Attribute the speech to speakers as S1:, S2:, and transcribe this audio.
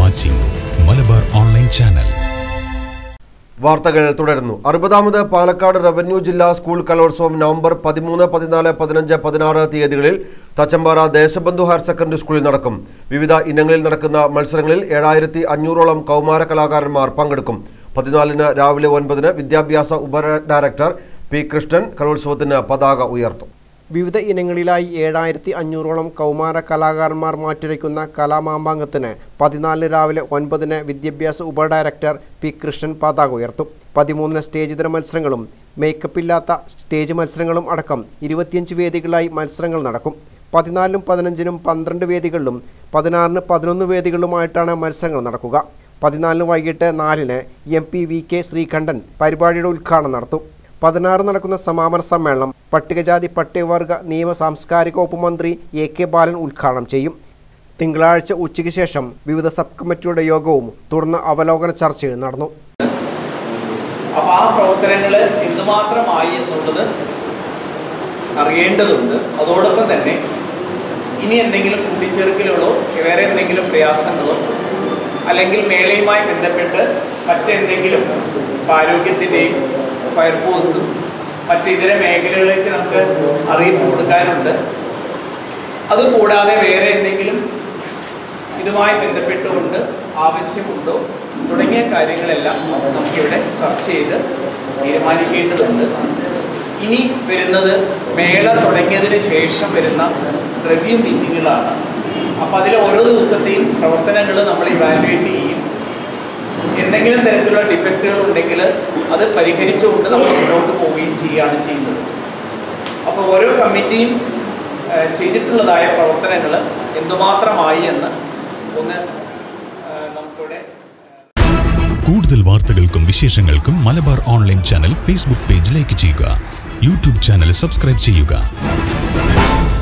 S1: watching Malabar online channel
S2: വാർത്തകൾ തുടരുന്നു അറുപതാമത് പാലക്കാട് റവന്യൂ ജില്ലാ സ്കൂൾ കലോത്സവം നവംബർ പതിമൂന്ന് പതിനാല് പതിനഞ്ച് പതിനാറ് തീയതികളിൽ തച്ചമ്പാറ ദേശബന്ധു ഹയർ സെക്കൻഡറി സ്കൂളിൽ നടക്കും വിവിധ ഇനങ്ങളിൽ നടക്കുന്ന മത്സരങ്ങളിൽ ഏഴായിരത്തി അഞ്ഞൂറോളം കൗമാര കലാകാരന്മാർ പങ്കെടുക്കും പതിനാലിന് രാവിലെ ഒൻപതിന് വിദ്യാഭ്യാസ ഉപ ഡയറക്ടർ പി കൃഷ്ണൻ കലോത്സവത്തിന് പതാക ഉയർത്തും
S3: വിവിധ ഇനങ്ങളിലായി ഏഴായിരത്തി അഞ്ഞൂറോളം കൗമാര കലാകാരന്മാർ മാറ്റുരയ്ക്കുന്ന കലാമാമ്പാങ്കത്തിന് പതിനാലിന് രാവിലെ ഒൻപതിന് വിദ്യാഭ്യാസ ഉപ ഡയറക്ടർ പി കൃഷ്ണൻ പതാക ഉയർത്തും പതിമൂന്നിന് സ്റ്റേജ് തര മത്സരങ്ങളും മേക്കപ്പ് ഇല്ലാത്ത സ്റ്റേജ് മത്സരങ്ങളും അടക്കം ഇരുപത്തിയഞ്ച് വേദികളായി മത്സരങ്ങൾ നടക്കും പതിനാലിനും പതിനഞ്ചിനും പന്ത്രണ്ട് വേദികളിലും പതിനാറിന് പതിനൊന്ന് വേദികളിലുമായിട്ടാണ് മത്സരങ്ങൾ നടക്കുക പതിനാലിന് വൈകിട്ട് നാലിന് M P V K Sreekandan പരിപാടിയുടെ ഉദ്ഘാടനം നടത്തും പതിനാറ് നടക്കുന്ന സമാപന സമ്മേളനം പട്ടികജാതി പട്ടികവർഗ നിയമ സാംസ്കാരിക വകുപ്പ് മന്ത്രി എ കെ ബാലൻ ഉദ്ഘാടനം ചെയ്യും തിങ്കളാഴ്ച ഉച്ചയ്ക്ക് ശേഷം വിവിധ സബ് കമ്മിറ്റിയുടെ യോഗവും തുടർന്ന് അവലോകന ചർച്ചയും നടന്നു
S4: അപ്പോൾ ആ പ്രവർത്തനങ്ങൾ എന്തുമാത്രമായി എന്നുള്ളത് അറിയേണ്ടതുണ്ട് അതോടൊപ്പം തന്നെ ഇനി എന്തെങ്കിലും കൂട്ടിച്ചേർക്കലുകളോ വേറെ എന്തെങ്കിലും പ്രയാസങ്ങളോ അല്ലെങ്കിൽ മേളയുമായി ബന്ധപ്പെട്ട് മറ്റെന്തെങ്കിലും ഇപ്പം ആരോഗ്യത്തിൻ്റെയും ഫയർഫോഴ്സും മറ്റ് ഇതര മേഖലകളിലേക്ക് നമുക്ക് അറിയിപ്പ് കൊടുക്കാനുണ്ട് അതുകൂടാതെ വേറെ എന്തെങ്കിലും ഇതുമായി ബന്ധപ്പെട്ടുകൊണ്ട് ആവശ്യമുണ്ടോ തുടങ്ങിയ കാര്യങ്ങളെല്ലാം നമുക്കിവിടെ ചർച്ച ചെയ്ത് തീരുമാനിക്കേണ്ടതുണ്ട് ഇനി വരുന്നത് മേള തുടങ്ങിയതിന് ശേഷം വരുന്ന റിവ്യൂ മീറ്റിങ്ങുകളാണ് അപ്പോൾ അതിൽ ഓരോ ദിവസത്തെയും പ്രവർത്തനങ്ങൾ നമ്മൾ ഇവാലുവേറ്റ് ചെയ്യും എന്തെങ്കിലും തരത്തിലുള്ള ഡിഫക്റ്റുകൾ ഉണ്ടെങ്കിൽ അത് പരിഹരിച്ചുകൊണ്ട് നമ്മൾ മുന്നോട്ട് പോവുകയും ചെയ്യുകയാണ് ചെയ്യുന്നത് അപ്പോൾ ഓരോ കമ്മിറ്റിയും ഏഹ്, ചെയ്തിട്ടുള്ളതായ പ്രവർത്തനങ്ങൾ എന്തുമാത്രമായി എന്ന് ഒന്ന് ഏഹ്, നമുക്കിവിടെ
S1: കൂടുതൽ വാർത്തകൾക്കും വിശേഷങ്ങൾക്കും Malabar online channel Facebook page like ചെയ്യുക യൂട്യൂബ് ചാനൽ സബ്സ്ക്രൈബ് ചെയ്യുക